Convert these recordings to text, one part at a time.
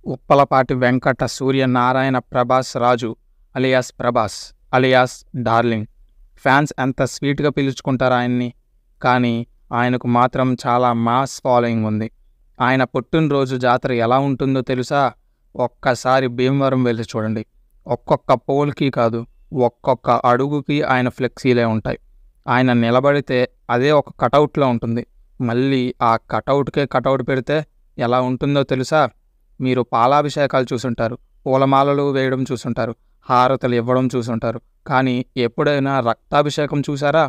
Uppalapati Venkata Suryanarayana Prabhas Raju alias Prabhas alias darling fans ఎంత స్వీట్గా పిలుచుకుంటారు ఆయన్ని కానీ ఆయనకు మాత్రం చాలా మాస్ ఫాలోయింగ్ ఉంది ఆయన పుట్టినరోజు జాతర ఎలా ఉంటుందో తెలుసా ఒక్కసారి భీమవరం వెళ్ళి చూడండి ఒక్కొక్క పోల్కి కాదు ఒక్కొక్క అడుగుకి ఆయన ఫ్లెక్సీలే ఉంటాయి ఆయన నిలబడితే అదే ఒక కటౌట్లో ఉంటుంది మళ్ళీ ఆ కటౌట్కే కటౌట్ పెడితే ఎలా ఉంటుందో తెలుసా మీరు పాలాభిషేకాలు చూసుంటారు పూలమాలలు వేయడం చూసుంటారు హారతలు ఇవ్వడం చూసుంటారు కానీ ఎప్పుడైనా రక్తాభిషేకం చూసారా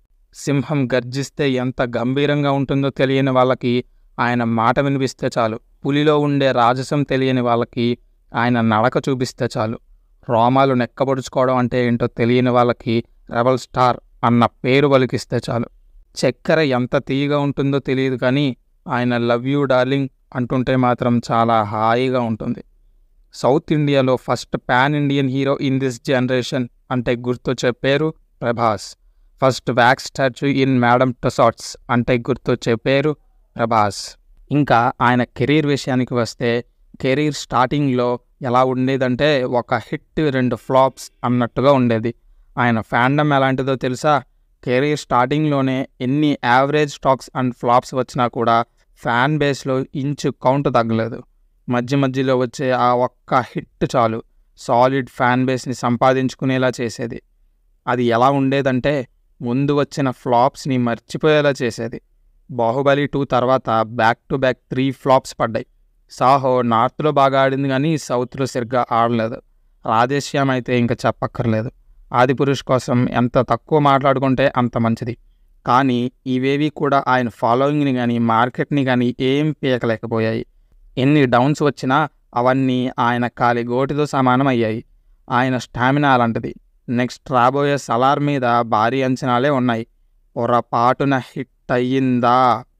సింహం గర్జిస్తే ఎంత గంభీరంగా ఉంటుందో తెలియని వాళ్ళకి ఆయన మాట వినిపిస్తే చాలు పులిలో ఉండే రాజసం తెలియని వాళ్ళకి ఆయన నడక చూపిస్తే చాలు రోమాలు నెక్కబడుచుకోవడం అంటే ఏంటో తెలియని వాళ్ళకి రెబల్ స్టార్ అన్న పేరు పలికిస్తే చాలు చక్కెర ఎంత తీయగా ఉంటుందో తెలియదు కానీ ఆయన లవ్ యూ డార్లింగ్ అంటుంటే మాత్రం చాలా హాయిగా ఉంటుంది సౌత్ ఇండియాలో first pan Indian hero in this generation అంటే గుర్తొచ్చే పేరు Prabhas first wax statue in Madame Tussauds అంటే గుర్తొచ్చే పేరు ప్రభాస్ ఇంకా ఆయన కెరీర్ విషయానికి వస్తే కెరీర్ స్టార్టింగ్లో ఎలా ఉండేదంటే ఒక హిట్ రెండు ఫ్లాప్స్ అన్నట్టుగా ఉండేది ఆయన ఫ్యాండమ్ ఎలాంటిదో తెలుసా కెరీర్ స్టార్టింగ్లోనే ఎన్ని యావరేజ్ స్టాక్స్ అండ్ ఫ్లాప్స్ వచ్చినా కూడా ఫ్యాన్ బేస్లో ఇంచు కౌంట్ తగ్గలేదు మధ్య మధ్యలో వచ్చే ఆ ఒక్క హిట్ చాలు సాలిడ్ ఫ్యాన్ బేస్ని సంపాదించుకునేలా చేసేది అది ఎలా ఉండేదంటే ముందు వచ్చిన ఫ్లాప్స్ని మర్చిపోయేలా చేసేది బాహుబలి టూ తర్వాత back to back three flops పడ్డాయి సాహో నార్త్లో బాగా ఆడింది కానీ సౌత్లో సరిగ్గా ఆడలేదు రాధేశ్యామ్ అయితే ఇంకా చెప్పక్కర్లేదు ఆదిపురుష్ కోసం ఎంత తక్కువ మాట్లాడుకుంటే అంత మంచిది కానీ ఇవేవి కూడా ఆయన ఫాలోయింగ్ని కానీ మార్కెట్ని కానీ ఏం పీకలేకపోయాయి ఎన్ని డౌన్స్ వచ్చినా అవన్నీ ఆయన కాలి గోటితో సమానం అయ్యాయి ఆయన స్టామినా అలాంటిది నెక్స్ట్ రాబోయే సలార్ మీద భారీ అంచనాలే ఉన్నాయి పొరపాటున హిట్ అయ్యిందా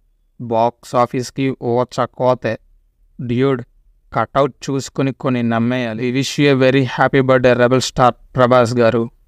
బాక్స్ ఆఫీస్కి ఓచకోతే డ్యూడ్ కటౌట్ చూసుకుని కొన్ని నమ్మేయాలి wish you very happy birthday rebel star Prabhas గారు